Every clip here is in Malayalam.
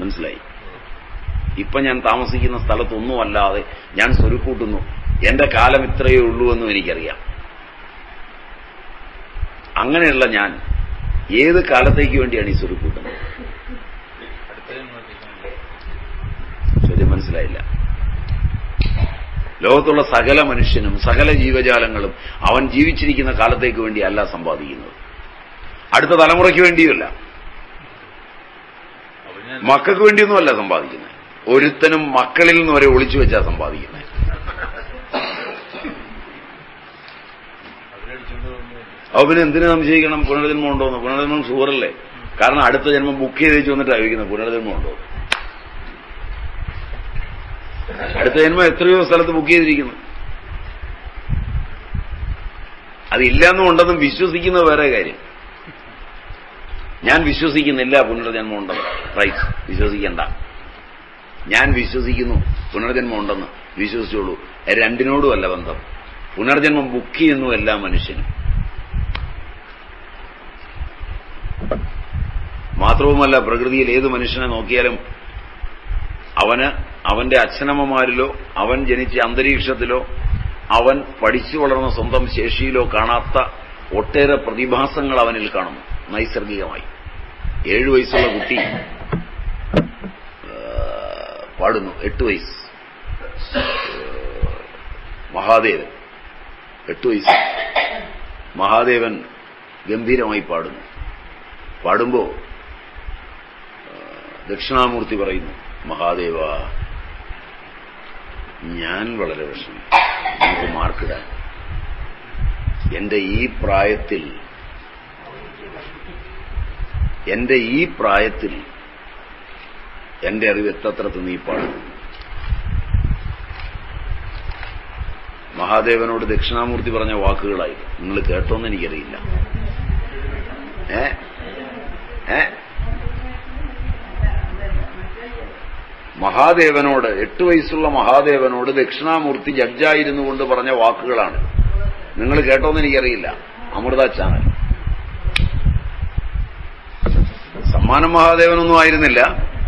മനസ്സിലായി ഇപ്പൊ ഞാൻ താമസിക്കുന്ന സ്ഥലത്തൊന്നും അല്ലാതെ ഞാൻ സ്വരുക്കൂട്ടുന്നു എന്റെ കാലം ഇത്രയേ ഉള്ളൂ എന്നും എനിക്കറിയാം അങ്ങനെയുള്ള ഞാൻ ഏത് കാലത്തേക്ക് വേണ്ടിയാണ് ഈ സ്വരുക്കൂട്ടുന്നത് അടുത്ത ജന്മത്തിലേക്ക് ചോദ്യം മനസ്സിലായില്ല ലോകത്തുള്ള സകല മനുഷ്യനും സകല ജീവജാലങ്ങളും അവൻ ജീവിച്ചിരിക്കുന്ന കാലത്തേക്ക് വേണ്ടി അല്ല സമ്പാദിക്കുന്നത് അടുത്ത തലമുറയ്ക്ക് വേണ്ടിയുമല്ല അവന് മക്കൾക്ക് വേണ്ടിയൊന്നുമല്ല സമ്പാദിക്കുന്നത് ഒരുത്തനും മക്കളിൽ നിന്ന് വരെ ഒളിച്ചു വെച്ചാ സമ്പാദിക്കുന്നത് അവരടിച്ചോണ്ട് പോകുന്നത് അപ്പൊ പിന്നെ എന്തിനു സംശയിക്കണം പുനർജന്മം ഉണ്ടോന്ന് പുനർജന്മം ഷുവറല്ലേ കാരണം അടുത്ത ജന്മം ബുക്ക് ചെയ്ത് വെച്ച് വന്നിട്ട് അറിയിക്കുന്നത് പുനർജന്മം ഉണ്ടോ അടുത്ത ജന്മം എത്രയോ സ്ഥലത്ത് ബുക്ക് ചെയ്തിരിക്കുന്നു അതില്ലെന്നും ഉണ്ടെന്നും വിശ്വസിക്കുന്ന വേറെ കാര്യം ഞാൻ വിശ്വസിക്കുന്നില്ല പുനർജന്മം ഉണ്ടെന്ന് റൈറ്റ് വിശ്വസിക്കണ്ട ഞാൻ വിശ്വസിക്കുന്നു പുനർജന്മം ഉണ്ടെന്ന് വിശ്വസിച്ചോളൂ രണ്ടിനോടുമല്ല ബന്ധം പുനർജന്മം ബുക്ക് ചെയ്യുന്നു എല്ലാ മനുഷ്യനും മാത്രവുമല്ല പ്രകൃതിയിൽ ഏത് മനുഷ്യനെ നോക്കിയാലും അവന് അവന്റെ അച്ഛനമ്മമാരിലോ അവൻ ജനിച്ച അന്തരീക്ഷത്തിലോ അവൻ പഠിച്ചു വളർന്ന സ്വന്തം ശേഷിയിലോ കാണാത്ത ഒട്ടേറെ പ്രതിഭാസങ്ങൾ അവനിൽ കാണുന്നു നൈസർഗികമായി ഏഴു വയസ്സുള്ള കുട്ടി ആ, പാടുന്നു എട്ട് വയസ്സ് ആ, മഹാദേവൻ എട്ട് വയസ്സ് മഹാദേവൻ ഗംഭീരമായി പാടുന്നു പാടുമ്പോ ആ, ദക്ഷിണാമൂർത്തി പറയുന്നു മഹാദേവ ഞാൻ വളരെ വിഷമം എനിക്ക് മാർക്കിടാൻ എന്റെ ഈ പ്രായത്തിൽ എന്റെ ഈ പ്രായത്തിൽ എന്റെ അറിവ് എത്തത്രത്ത് നീ പാടുന്നു മഹാദേവനോട് ദക്ഷിണാമൂർത്തി പറഞ്ഞ വാക്കുകളായി നിങ്ങൾ കേട്ടോന്ന് എനിക്കറിയില്ല ഏ ഏ മഹാദേവനോട് എട്ട് വയസ്സുള്ള മഹാദേവനോട് ദക്ഷിണാമൂർത്തി ജഡ്ജായിരുന്നു കൊണ്ട് പറഞ്ഞ വാക്കുകളാണ് നിങ്ങൾ കേട്ടോന്ന് എനിക്കറിയില്ല അമൃത ചാനൽ സമ്മാനം മഹാദേവനൊന്നും ആയിരുന്നില്ല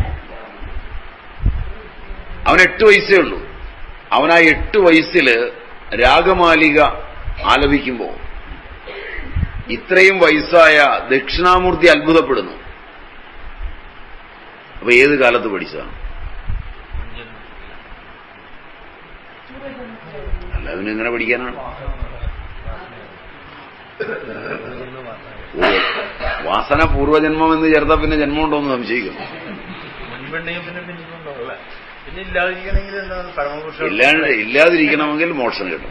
അവൻ എട്ട് വയസ്സേ ഉള്ളൂ അവൻ ആ എട്ട് വയസ്സില് രാഗമാലിക ആലപിക്കുമ്പോ ഇത്രയും വയസ്സായ ദക്ഷിണാമൂർത്തി അത്ഭുതപ്പെടുന്നു അപ്പൊ ഏത് കാലത്ത് പഠിച്ചതാണ് അല്ല അവന് എങ്ങനെ പഠിക്കാനാണ് ഓ, വാസന പൂർവ്വജന്മം എന്ന് ചേർത്താൽ പിന്നെ ജന്മമുണ്ടോ എന്ന് സംശയിക്കുന്നു മുൻപുണ്ടെങ്കിൽ പിന്നെ പിന്നിട്ടുണ്ടാവും അല്ലേ പിന്നെ ഇല്ലാതിരിക്കണമെങ്കിൽ എന്താണ് പരമപുരുഷൻ ഇല്ലാണ്ട് ഇല്ലാതിരിക്കണമെങ്കിൽ മോക്ഷം കിട്ടും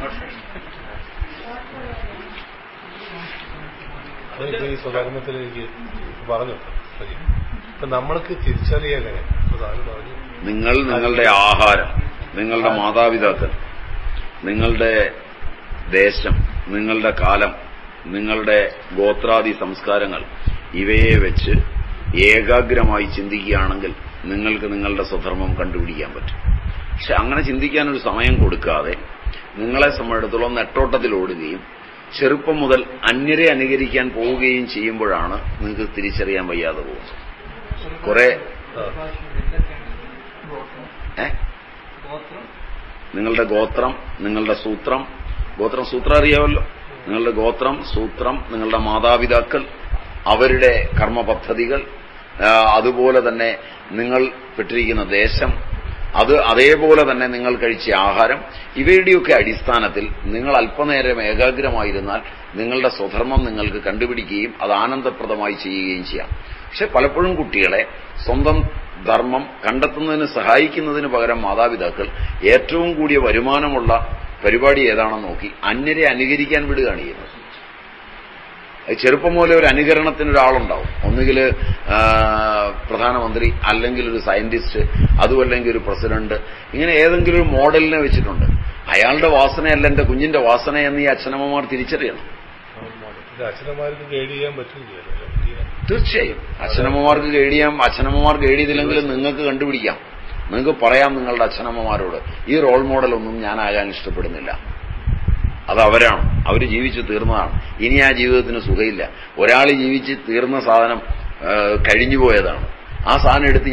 അതിപ്പോ ഈ സ്വധർമ്മത്തിൽ എനിക്ക് പറഞ്ഞു ശരി ഇപ്പൊ നമ്മൾക്ക് തിരിച്ചറിയാൻ എങ്ങനെ ഇപ്പൊ താങ്കൾ പറഞ്ഞു നിങ്ങൾ നിങ്ങളുടെ ആഹാരം നിങ്ങളുടെ മാതാപിതാക്കൾ നിങ്ങളുടെ ദേശം നിങ്ങളുടെ കാലം നിങ്ങളുടെ ഗോത്രാദി സംസ്കാരങ്ങൾ ഇവയെ വെച്ച് ഏകാഗ്രമായി ചിന്തിക്കുകയാണെങ്കിൽ നിങ്ങൾക്ക് നിങ്ങളുടെ സ്വധർമ്മം കണ്ടുപിടിക്കാൻ പറ്റും പക്ഷെ അങ്ങനെ ചിന്തിക്കാനൊരു സമയം കൊടുക്കാതെ നിങ്ങളെ സംബന്ധിച്ചിടത്തോളം നെട്ടോട്ടത്തിൽ ഓടുകയും ചെറുപ്പം മുതൽ അന്യരെ അനുകരിക്കാൻ പോവുകയും ചെയ്യുമ്പോഴാണ് നിങ്ങൾക്ക് തിരിച്ചറിയാൻ വയ്യാതെ പോകുന്നത് കുറെ ഏ നിങ്ങളുടെ ഗോത്രം നിങ്ങളുടെ സൂത്രം ഗോത്രം സൂത്രം അറിയാമല്ലോ നിങ്ങളുടെ ഗോത്രം സൂത്രം നിങ്ങളുടെ മാതാപിതാക്കൾ അവരുടെ കർമ്മ പദ്ധതികൾ ആ, അതുപോലെ തന്നെ നിങ്ങൾ പെട്ടിരിക്കുന്ന ദേശം അത് അതേപോലെ തന്നെ നിങ്ങൾ കഴിച്ച ആഹാരം ഇവയുടെയൊക്കെ അടിസ്ഥാനത്തിൽ നിങ്ങൾ അല്പനേരം ഏകാഗ്രമായിരുന്നാൽ നിങ്ങളുടെ സ്വധർമ്മം നിങ്ങൾക്ക് കണ്ടുപിടിക്കുകയും അത് ആനന്ദപ്രദമായി ചെയ്യുകയും ചെയ്യാം പക്ഷെ പലപ്പോഴും കുട്ടികളെ സ്വന്തം ധർമ്മം കണ്ടെത്തുന്നതിന് സഹായിക്കുന്നതിന് പകരം മാതാപിതാക്കൾ ഏറ്റവും കൂടിയ വരുമാനമുള്ള പരിപാടി ഏതാണെന്ന് നോക്കി അന്യരെ അനുകരിക്കാൻ വിടുകയാണ് ചെയ്യുന്നത് അത് ചെറുപ്പം മുതലേ ഒരു അനുകരണത്തിന് ഒരാളുണ്ടാവും ഒന്നുകിൽ പ്രധാനമന്ത്രി അല്ലെങ്കിൽ ഒരു സയന്റിസ്റ്റ് അതുമല്ലെങ്കിൽ ഒരു പ്രസിഡന്റ് ഇങ്ങനെ ഏതെങ്കിലും ഒരു മോഡലിനെ വെച്ചിട്ടുണ്ട് അയാളുടെ വാസനയല്ല എന്റെ കുഞ്ഞിന്റെ വാസന എന്ന് ഈ അച്ഛനമ്മമാർ തിരിച്ചറിയണം ഇത് അച്ഛനമാർക്ക് ഗൈഡ് ചെയ്യാൻ പറ്റില്ല തീർച്ചയായും അച്ഛനമ്മമാർക്ക് ഗൈഡ് ചെയ്യാം അച്ഛനമ്മമാർ ഗൈഡ് ചെയ്തില്ലെങ്കിലും നിങ്ങൾക്ക് കണ്ടുപിടിക്കാം നിങ്ങൾക്ക് പറയാം നിങ്ങളുടെ അച്ഛനമ്മമാരോട് ഈ റോൾ മോഡലൊന്നും ഞാൻ ആകാൻ ഇഷ്ടപ്പെടുന്നില്ല അത് അവരാണ് അവർ ജീവിച്ചു തീർന്നതാണ് ഇനി ആ ജീവിതത്തിന് സുഖമില്ല ഒരാൾ ജീവിച്ച് തീർന്ന സാധനം ആ, കഴിഞ്ഞുപോയതാണ് ആ സാധനം എടുത്ത്